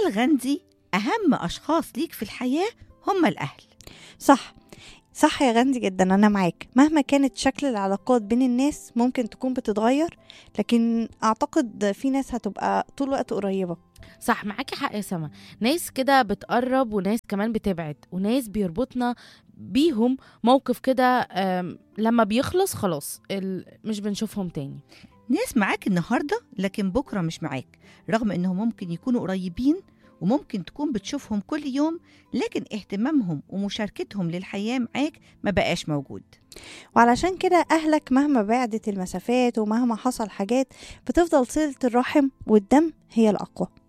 قال غاندي أهم أشخاص ليك في الحياة هم الأهل صح صح يا غاندي جدا أنا معاك مهما كانت شكل العلاقات بين الناس ممكن تكون بتتغير لكن أعتقد في ناس هتبقى طول الوقت قريبة صح معاكي حق يا سما ناس كده بتقرب وناس كمان بتبعد وناس بيربطنا بيهم موقف كده آم، لما بيخلص خلاص ال- مش بنشوفهم تاني ناس معاك النهاردة لكن بكرة مش معاك رغم إنهم ممكن يكونوا قريبين وممكن تكون بتشوفهم كل يوم لكن اهتمامهم ومشاركتهم للحياة معاك ما بقاش موجود وعلشان كده أهلك مهما بعدت المسافات ومهما حصل حاجات بتفضل صلة الرحم والدم هي الأقوى